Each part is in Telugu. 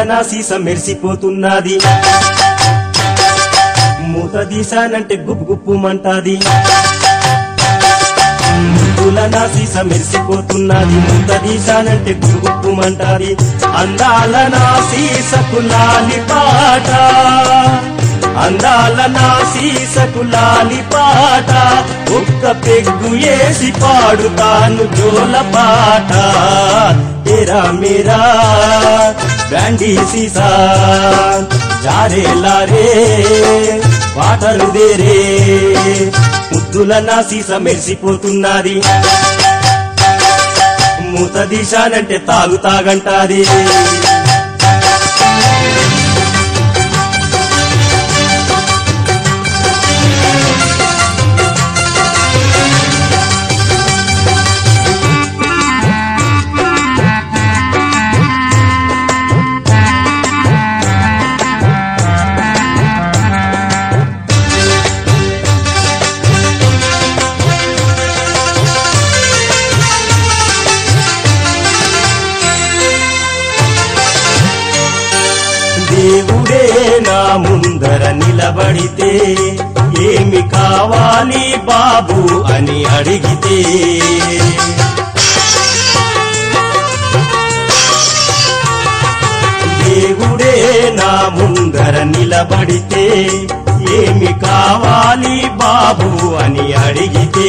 నా సీస మెరిసిపోతున్నది మూత తీసానంటే గుప్పు గుప్పుమంటాది ముద్దుల నా సీస మెరిసిపోతున్నది మూత తీసానంటే గుప్పు గుప్పుమంటాది అందాల నా సీసకు లాలి పాట అందాల నా సీసకు లాలి పాట ఒక్క పెగ్గు వేసి పాడుతాను జోల పాట తేరా మేరా బ్యాండీ సీసా జారే లారే వాటరు దేరే ముద్దుల నా సీస మెరిసిపోతున్నది మూత దిశానంటే తాగు తాగంటాది దేవుడే నా ముందర నిలబడితే ఏమి కావాలి బాబు అని అడిగితే దేవుడే నా ముందర నిలబడితే ఏమి కావాలి బాబు అని అడిగితే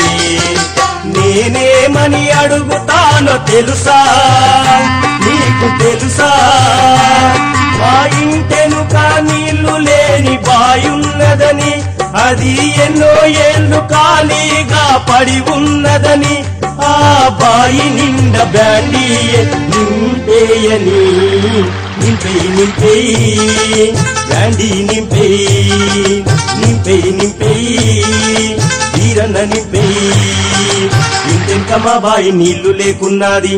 నేనేమని అడుగుతానో తెలుసా నీకు తెలుసా మా ఇంటెనుక నీళ్లు లేని బాయున్నదని అది ఎన్నో ఏళ్ళు ఖాళీగా పడి ఉన్నదని ఆ బాయి నిండ బ్యాండీ నింపేయని నింపేయి నింపేయి బ్యాండీ నింపేయి నింపేయి నింపేయి వీరన్న నింపేయి ఇంటెంక మా బాయి నీళ్లు లేకున్నది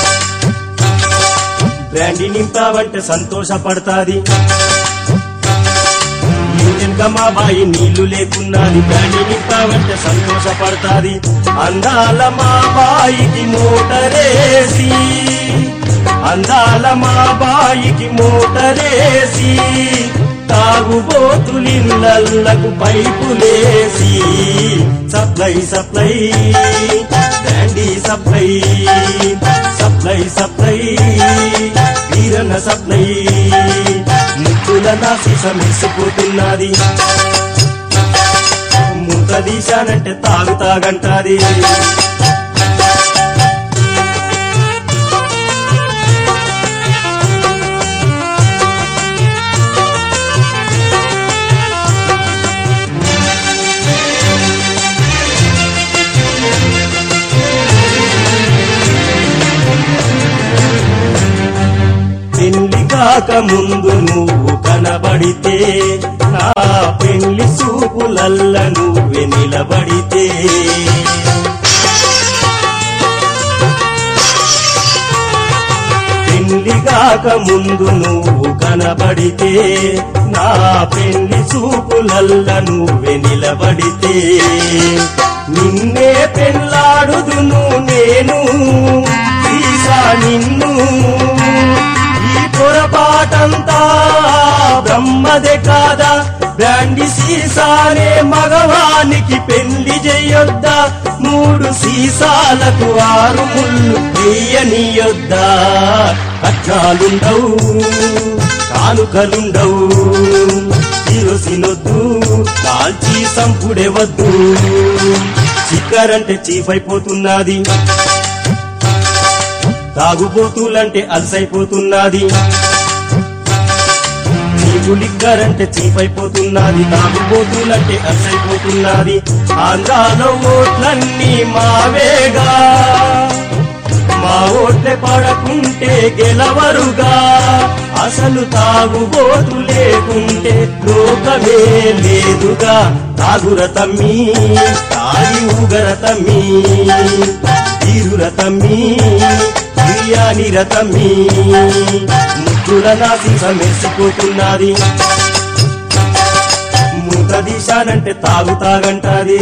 బ్రాండి నింపావంటే సంతోషపడతాది ఇంజన్గా మా బాయి నీళ్లు లేకున్నది బ్రాండి నింపావంటే సంతోషపడతాది అందాల మా బాయికి మోటరేసి అందాల మా బాయికి మోటరేసి తాగుబోతులిళ్ళకు పైపులేసి supply supply brandy supply supply supply Veeranna supply ముక్కుల నా సీస మెరిసిపోతున్నది మూత తీశానంటే తాగు తాగంటాది పెళ్లి కాక ముందు నువ్వు కనబడితే నా పెళ్లి సూపులల్ల నువ్వే నిలబడితే పెళ్లి కాక ముందు నువ్వు కనబడితే నా పెళ్లి సూపులల్ల నువ్వే నిలబడితే నిన్నే పెళ్ళాడుదును నేను ఈసా నిన్ను ఈ పొరపాటంతా బ్రహ్మదే కాదా బ్రాండి సీసానే మగవానికి పెళ్లి చేయొద్దా మూడు సీసాలకు ఆరు ముళ్ళు వేయనియొద్దా కట్నాలుండవు కానుకలుండవు తిరుసినొద్దు కాల్చి సంపుడే వద్దు చిక్కరంటే చీఫ్ అయిపోతున్నది తాగుబోతులంటే అలసైపోతున్నది నీకు లిక్కరంటే చీప్ అయిపోతున్నది తాగుబోతులంటే అలసైపోతున్నది ఆంధ్రాలో ఓట్లన్నీ మావేగా మా ఓట్లే పడకుంటే గెలవరుగా అసలు తాగుబోతు లేకుంటే లోకమే లేదుగా తాగుర తమ్మి తాగి ఊగర తమ్మి తీరుర తమ్మి బిర్యానీ రతమ్మి ముద్దుల నాసి మెరిసిపోతున్నది మూత దిశానంటే తాగు తాగంటాది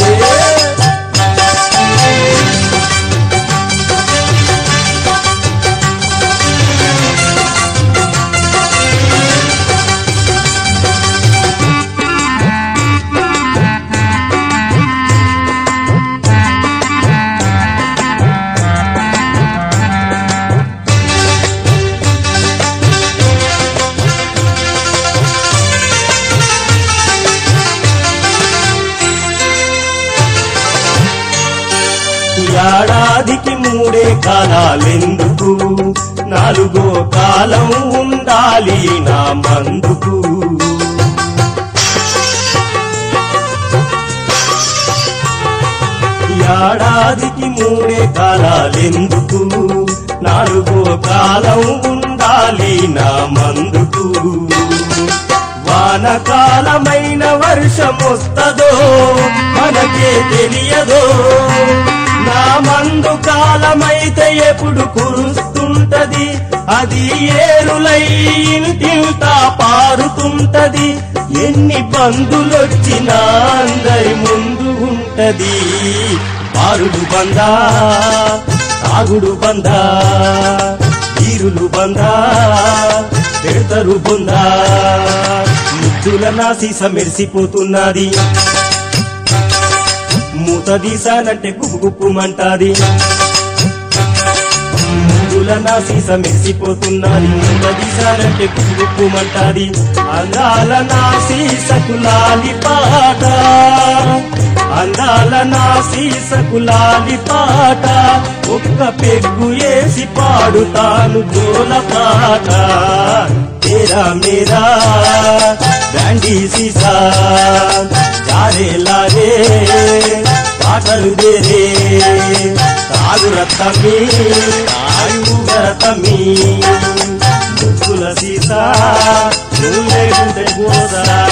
ఏడాదికి మూడే కాలాలెందుకు నాలుగో కాలం ఉండాలి నా మందుకు ఏడాదికి మూడే కాలాలెందుకు నాలుగో కాలం ఉండాలి నా మందుకు వానకాలమైన వర్షమొస్తదో మనకే తెలియదో నా మందు కాలమైతే ఎప్పుడు కురుస్తుంటది అది ఏరులై ఇంటింటా పారుతుంటది ఎన్ని బంధులొచ్చినా అందరి ముందు ఉంటది పారుడు బందా తాగుడు బందా తీరులు బందా పెడతరు బొందా ముద్దుల నా సీస మెరిసిపోతున్నది మూత తీసానంటే గుప్పుమంటాది ముద్దుల నా సీస మెరిసిపోతున్నది మూత తీసానంటే గుప్పుమంటాది అందాల నా సీసకు లాలి పాట అందాల నా సీసకు లాలి పాట ఒక్క పెగ్గు వేసి పాడుతాను జోల పాట తేరా మేరా బ్యాండీ సీసా జారే లారే పాటలు దేరే తాగు రత్తమి తాగు రతమి ముక్కుల సీసా నువ్వే గుండె గోదా